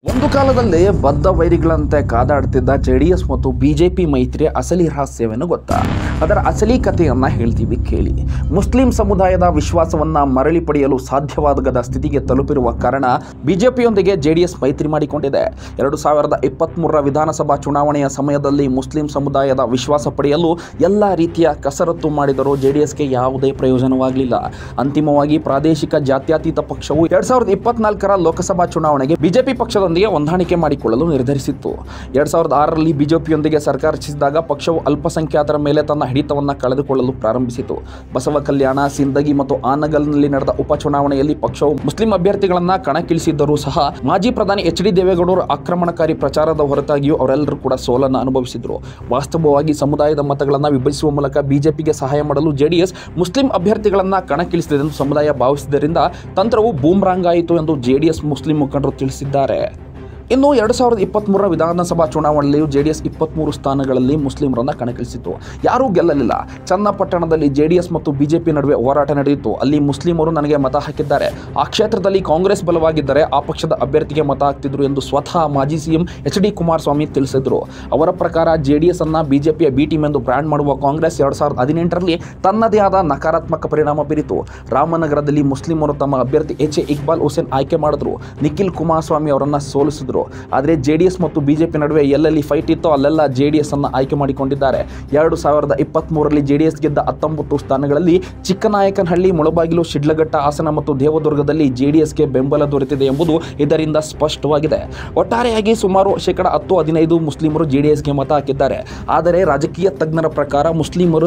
ಒಂದು ಕಾಲದಲ್ಲಿ ಬದ್ಧ ವೈರಿಗಳಂತೆ ಕಾದಾಡ್ತಿದ್ದ ಜೆಡಿಎಸ್ ಮತ್ತು ಬಿಜೆಪಿ ಮೈತ್ರಿಯ ಅಸಲಿ ರಹಸ್ಯವೇನು ಗೊತ್ತಾ ಅದರ ಅಸಲಿ ಕಥೆಯನ್ನ ಹೇಳ್ತೀವಿ ಕೇಳಿ ಮುಸ್ಲಿಂ ಸಮುದಾಯದ ವಿಶ್ವಾಸವನ್ನ ಮರಳಿ ಪಡೆಯಲು ಸಾಧ್ಯವಾಗದ ಸ್ಥಿತಿಗೆ ತಲುಪಿರುವ ಕಾರಣ ಬಿಜೆಪಿಯೊಂದಿಗೆ ಜೆಡಿಎಸ್ ಮೈತ್ರಿ ಮಾಡಿಕೊಂಡಿದೆ ಎರಡು ಸಾವಿರದ ಇಪ್ಪತ್ತ್ಮೂರರ ವಿಧಾನಸಭಾ ಚುನಾವಣೆಯ ಸಮಯದಲ್ಲಿ ಮುಸ್ಲಿಂ ಸಮುದಾಯದ ವಿಶ್ವಾಸ ಪಡೆಯಲು ಎಲ್ಲ ರೀತಿಯ ಕಸರತ್ತು ಮಾಡಿದರೂ ಜೆಡಿಎಸ್ಗೆ ಯಾವುದೇ ಪ್ರಯೋಜನವಾಗಲಿಲ್ಲ ಅಂತಿಮವಾಗಿ ಪ್ರಾದೇಶಿಕ ಜಾತ್ಯತೀತ ಪಕ್ಷವು ಎರಡ್ ಸಾವಿರದ ಇಪ್ಪತ್ನಾಲ್ಕರ ಲೋಕಸಭಾ ಚುನಾವಣೆಗೆ ಬಿಜೆಪಿ ಪಕ್ಷದೊಂದಿಗೆ ಹೊಂದಾಣಿಕೆ ಮಾಡಿಕೊಳ್ಳಲು ನಿರ್ಧರಿಸಿತ್ತು ಎರಡ್ ಸಾವಿರದ ಆರರಲ್ಲಿ ಬಿಜೆಪಿಯೊಂದಿಗೆ ಸರ್ಕಾರ ರಚಿಸಿದಾಗ ಪಕ್ಷವು ಅಲ್ಪಸಂಖ್ಯಾತರ ಮೇಲೆ ತನ್ನ ಹಿಡಿತವನ್ನ ಕಳೆದುಕೊಳ್ಳಲು ಪ್ರಾರಂಭಿಸಿತು ಬಸವ ಕಲ್ಯಾಣ ಸಿಂದಗಿ ಮತ್ತು ಆನಗಲ್ನಲ್ಲಿ ನಡೆದ ಉಪಚುನಾವಣೆಯಲ್ಲಿ ಪಕ್ಷವು ಮುಸ್ಲಿಂ ಅಭ್ಯರ್ಥಿಗಳನ್ನ ಕಣಕ್ಕಿಳಿಸಿದ್ದರೂ ಸಹ ಮಾಜಿ ಪ್ರಧಾನಿ ಎಚ್ ಡಿ ದೇವೇಗೌಡರು ಆಕ್ರಮಣಕಾರಿ ಪ್ರಚಾರದ ಹೊರತಾಗಿಯೂ ಅವರೆಲ್ಲರೂ ಕೂಡ ಸೋಲನ್ನು ಅನುಭವಿಸಿದ್ರು ವಾಸ್ತವವಾಗಿ ಸಮುದಾಯದ ಮತಗಳನ್ನು ವಿಭಜಿಸುವ ಮೂಲಕ ಬಿಜೆಪಿಗೆ ಸಹಾಯ ಮಾಡಲು ಜೆಡಿಎಸ್ ಮುಸ್ಲಿಂ ಅಭ್ಯರ್ಥಿಗಳನ್ನ ಕಣಕ್ಕಿಳಿಸಿದೆ ಎಂದು ಸಮುದಾಯ ಭಾವಿಸಿದ್ದರಿಂದ ತಂತ್ರವು ಬೂಮ್ರಾಂಗ್ ಆಯಿತು ಎಂದು ಜೆಡಿಎಸ್ ಮುಸ್ಲಿಂ ಮುಖಂಡರು ತಿಳಿಸಿದ್ದಾರೆ ಇನ್ನು ಎರಡು ಸಾವಿರದ ಇಪ್ಪತ್ತ್ಮೂರರ ವಿಧಾನಸಭಾ ಚುನಾವಣೆಯಲ್ಲಿಯೂ ಜೆ ಡಿ ಎಸ್ ಇಪ್ಪತ್ತ್ಮೂರು ಸ್ಥಾನಗಳಲ್ಲಿ ಮುಸ್ಲಿಮರನ್ನ ಕಣಕ್ಕಿಳಿಸಿತು ಯಾರೂ ಗೆಲ್ಲಲಿಲ್ಲ ಚನ್ನಪಟ್ಟಣದಲ್ಲಿ ಜೆ ಡಿ ಎಸ್ ಮತ್ತು ಬಿಜೆಪಿ ನಡುವೆ ಹೋರಾಟ ನಡೆಯಿತು ಅಲ್ಲಿ ಮುಸ್ಲಿಮರು ನನಗೆ ಮತ ಹಾಕಿದ್ದಾರೆ ಆ ಕ್ಷೇತ್ರದಲ್ಲಿ ಕಾಂಗ್ರೆಸ್ ಬಲವಾಗಿದ್ದರೆ ಆ ಪಕ್ಷದ ಅಭ್ಯರ್ಥಿಗೆ ಮತ ಹಾಕ್ತಿದ್ರು ಎಂದು ಸ್ವತಃ ಮಾಜಿ ಸಿಎಂ ಎಚ್ ಡಿ ಕುಮಾರಸ್ವಾಮಿ ತಿಳಿಸಿದರು ಅವರ ಪ್ರಕಾರ ಜೆ ಡಿ ಎಸ್ ಅನ್ನ ಬಿಜೆಪಿಯ ಬಿ ಟೀಮ್ ಎಂದು ಬ್ರ್ಯಾಂಡ್ ಮಾಡುವ ಕಾಂಗ್ರೆಸ್ ಎರಡು ಸಾವಿರದ ಹದಿನೆಂಟರಲ್ಲಿ ತನ್ನದೇ ಆದ ನಕಾರಾತ್ಮಕ ಪರಿಣಾಮ ಬೀರಿತು ರಾಮನಗರದಲ್ಲಿ ಮುಸ್ಲಿಮರು ತಮ್ಮ ಅಭ್ಯರ್ಥಿ ಎಚ್ ಎ ಇಕ್ಬಾಲ್ ಹುಸೇನ್ ಆಯ್ಕೆ ಮಾಡಿದ್ರು ನಿಖಿಲ್ ಕುಮಾರಸ್ವಾಮಿ ಅವರನ್ನ ಸೋಲಿಸಿದ್ರು ಆದರೆ ಜೆ ಡಿ ಎಸ್ ಮತ್ತು ಬಿಜೆಪಿ ನಡುವೆ ಎಲ್ಲೆಲ್ಲಿ ಫೈಟ್ ಇತ್ತೋ ಅಲ್ಲೆಲ್ಲ ಜೆ ಡಿ ಎಸ್ ಅನ್ನು ಆಯ್ಕೆ ಮಾಡಿಕೊಂಡಿದ್ದಾರೆ ಎರಡು ಸಾವಿರದ ಇಪ್ಪತ್ತ್ಮೂರರಲ್ಲಿ ಜೆ ಡಿ ಎಸ್ ಗೆದ್ದ ಹತ್ತೊಂಬತ್ತು ಸ್ಥಾನಗಳಲ್ಲಿ ಚಿಕ್ಕನಾಯಕನಹಳ್ಳಿ ಮುಳಬಾಗಿಲು ಶಿಡ್ಲಘಟ್ಟ ಹಾಸನ ಮತ್ತು ದೇವದುರ್ಗದಲ್ಲಿ ಜೆ ಡಿ ಎಸ್ಗೆ ಬೆಂಬಲ ದೊರೆತಿದೆ ಎಂಬುದು ಇದರಿಂದ ಸ್ಪಷ್ಟವಾಗಿದೆ ಒಟ್ಟಾರೆಯಾಗಿ ಸುಮಾರು ಶೇಕಡ ಹತ್ತು ಹದಿನೈದು ಮುಸ್ಲಿಮರು ಜೆ ಡಿ ಎಸ್ಗೆ ಮತ ಹಾಕಿದ್ದಾರೆ ಆದರೆ ರಾಜಕೀಯ ತಜ್ಞರ ಪ್ರಕಾರ ಮುಸ್ಲಿಮರು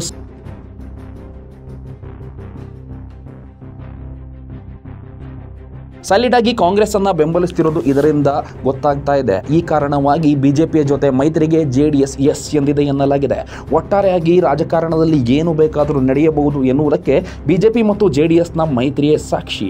ಸಾಲಿಡ್ ಆಗಿ ಕಾಂಗ್ರೆಸ್ ಅನ್ನ ಬೆಂಬಲಿಸ್ತಿರೋದು ಇದರಿಂದ ಗೊತ್ತಾಗ್ತಾ ಇದೆ ಈ ಕಾರಣವಾಗಿ ಬಿಜೆಪಿಯ ಜೊತೆ ಮೈತ್ರಿಗೆ ಜೆಡಿಎಸ್ ಎಸ್ ಎಂದಿದೆ ಎನ್ನಲಾಗಿದೆ ಒಟ್ಟಾರೆಯಾಗಿ ರಾಜಕಾರಣದಲ್ಲಿ ಏನು ಬೇಕಾದರೂ ನಡೆಯಬಹುದು ಎನ್ನುವುದಕ್ಕೆ ಬಿಜೆಪಿ ಮತ್ತು ಜೆಡಿಎಸ್ನ ಮೈತ್ರಿಯೇ ಸಾಕ್ಷಿ